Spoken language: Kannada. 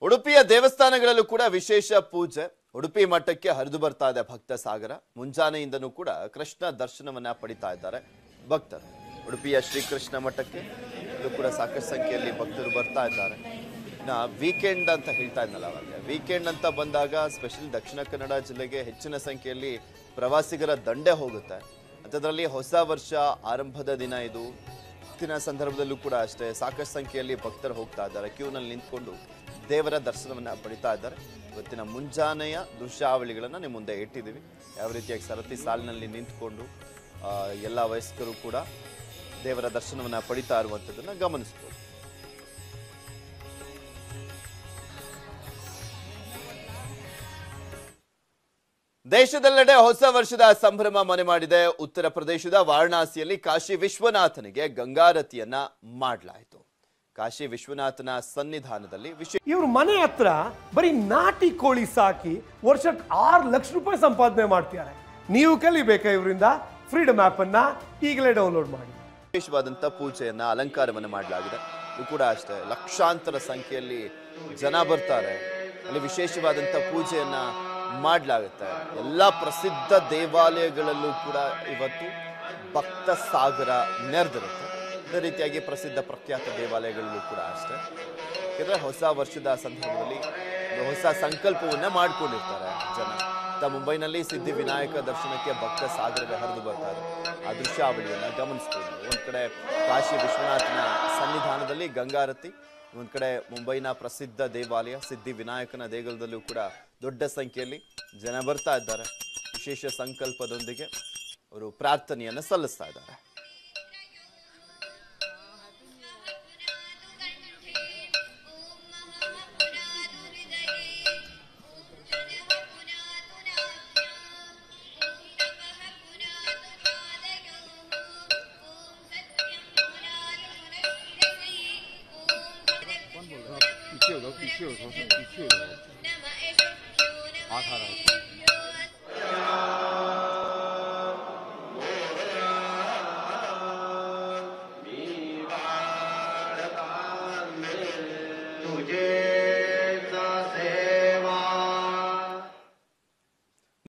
ಉಡುಪಿಯ ದೇವಸ್ಥಾನಗಳಲ್ಲೂ ಕೂಡ ವಿಶೇಷ ಪೂಜೆ ಉಡುಪಿ ಮಠಕ್ಕೆ ಹರಿದು ಬರ್ತಾ ಇದೆ ಭಕ್ತ ಸಾಗರ ಮುಂಜಾನೆಯಿಂದನೂ ಕೂಡ ಕೃಷ್ಣ ದರ್ಶನವನ್ನ ಪಡಿತಾ ಇದ್ದಾರೆ ಭಕ್ತರು ಉಡುಪಿಯ ಶ್ರೀಕೃಷ್ಣ ಮಠಕ್ಕೆ ಇಲ್ಲೂ ಕೂಡ ಸಾಕಷ್ಟು ಸಂಖ್ಯೆಯಲ್ಲಿ ಭಕ್ತರು ಬರ್ತಾ ಇದ್ದಾರೆ ಇನ್ನ ವೀಕೆಂಡ್ ಅಂತ ಹೇಳ್ತಾ ಇದ್ನಲ್ಲ ಅವಾಗ ವೀಕೆಂಡ್ ಅಂತ ಬಂದಾಗ ಸ್ಪೆಷಲ್ ದಕ್ಷಿಣ ಕನ್ನಡ ಜಿಲ್ಲೆಗೆ ಹೆಚ್ಚಿನ ಸಂಖ್ಯೆಯಲ್ಲಿ ಪ್ರವಾಸಿಗರ ದಂಡೆ ಹೋಗುತ್ತೆ ಅಂಥದ್ರಲ್ಲಿ ಹೊಸ ವರ್ಷ ಆರಂಭದ ದಿನ ಇದು ಇವತ್ತಿನ ಸಂದರ್ಭದಲ್ಲೂ ಕೂಡ ಅಷ್ಟೇ ಸಾಕಷ್ಟು ಸಂಖ್ಯೆಯಲ್ಲಿ ಭಕ್ತರು ಹೋಗ್ತಾ ಇದ್ದಾರೆ ಕ್ಯೂನಲ್ಲಿ ನಿಂತ್ಕೊಂಡು ದೇವರ ದರ್ಶನವನ್ನ ಪಡಿತಾ ಇದ್ದಾರೆ ಇವತ್ತಿನ ಮುಂಜಾನೆಯ ದೃಶ್ಯಾವಳಿಗಳನ್ನ ನಿಮ್ಮ ಮುಂದೆ ಇಟ್ಟಿದ್ದೀವಿ ಯಾವ ರೀತಿಯಾಗಿ ಸರತಿ ಸಾಲಿನಲ್ಲಿ ನಿಂತ್ಕೊಂಡು ಆ, ಎಲ್ಲ ವಯಸ್ಕರು ಕೂಡ ದೇವರ ದರ್ಶನವನ್ನ ಪಡಿತಾ ಇರುವಂಥದ್ದನ್ನ ಗಮನಿಸ್ಬೋದು ದೇಶದೆಲ್ಲೆಡೆ ಹೊಸ ವರ್ಷದ ಸಂಭ್ರಮ ಮನೆ ಮಾಡಿದೆ ಉತ್ತರ ಪ್ರದೇಶದ ವಾರಣಾಸಿಯಲ್ಲಿ ಕಾಶಿ ವಿಶ್ವನಾಥನಿಗೆ ಗಂಗಾರತಿಯನ್ನ ಮಾಡಲಾಯಿತು ಕಾಶಿ ವಿಶ್ವನಾಥನ ಸನ್ನಿಧಾನದಲ್ಲಿ ವಿಶೇಷ ಇವ್ರ ಮನೆ ಹತ್ರ ಬರೀ ನಾಟಿ ಕೋಳಿ ಸಾಕಿ ವರ್ಷಕ್ಕೆ ಆರು ಲಕ್ಷ ರೂಪಾಯಿ ಸಂಪಾದನೆ ಮಾಡ್ತಿದ್ದಾರೆ ನೀವು ಕಲಿಬೇಕಾ ಇವರಿಂದ ಫ್ರೀಡಮ್ ಆಪ್ ಅನ್ನ ಈಗಲೇ ಡೌನ್ಲೋಡ್ ಮಾಡಿ ವಿಶೇಷವಾದಂಥ ಪೂಜೆಯನ್ನ ಅಲಂಕಾರವನ್ನು ಮಾಡಲಾಗಿದೆ ಇದು ಕೂಡ ಅಷ್ಟೇ ಲಕ್ಷಾಂತರ ಸಂಖ್ಯೆಯಲ್ಲಿ ಜನ ಬರ್ತಾರೆ ಅಲ್ಲಿ ವಿಶೇಷವಾದಂಥ ಪೂಜೆಯನ್ನ ಮಾಡಲಾಗುತ್ತೆ ಎಲ್ಲ ಪ್ರಸಿದ್ಧ ದೇವಾಲಯಗಳಲ್ಲೂ ಕೂಡ ಇವತ್ತು ಭಕ್ತ ಸಾಗರ ನೆರೆದಿರುತ್ತೆ ಅದೇ ರೀತಿಯಾಗಿ ಪ್ರಸಿದ್ಧ ಪ್ರಖ್ಯಾತ ದೇವಾಲಯಗಳಲ್ಲೂ ಕೂಡ ಅಷ್ಟೇ ಯಾಕಂದ್ರೆ ಹೊಸ ವರ್ಷದ ಸಂದರ್ಭದಲ್ಲಿ ಒಂದು ಹೊಸ ಸಂಕಲ್ಪವನ್ನ ಮಾಡ್ಕೊಂಡಿರ್ತಾರೆ ಜನ ಇತ್ತ ಮುಂಬೈನಲ್ಲಿ ಸಿದ್ಧಿ ವಿನಾಯಕ ದರ್ಶನಕ್ಕೆ ಭಕ್ತ ಸಾಗರವೇ ಹರಿದು ಬರ್ತಾರೆ ಆ ದೃಶ್ಯಾವಳಿಯನ್ನ ಗಮನಿಸ್ಬೋದು ಒಂದ್ ಕಡೆ ಕಾಶಿ ವಿಶ್ವನಾಥನ ಸನ್ನಿಧಾನದಲ್ಲಿ ಗಂಗಾರತಿ ಒಂದ್ ಕಡೆ ಮುಂಬೈನ ಪ್ರಸಿದ್ಧ ದೇವಾಲಯ ಸಿದ್ಧಿ ವಿನಾಯಕನ ದೇಗುಲದಲ್ಲೂ ಕೂಡ ದೊಡ್ಡ ಸಂಖ್ಯೆಯಲ್ಲಿ ಜನ ಬರ್ತಾ ಇದ್ದಾರೆ ವಿಶೇಷ ಸಂಕಲ್ಪದೊಂದಿಗೆ ಅವರು ಪ್ರಾರ್ಥನೆಯನ್ನ ಸಲ್ಲಿಸ್ತಾ ಇದ್ದಾರೆ 이치요, 너 이치요, 더 이치요. 아사라.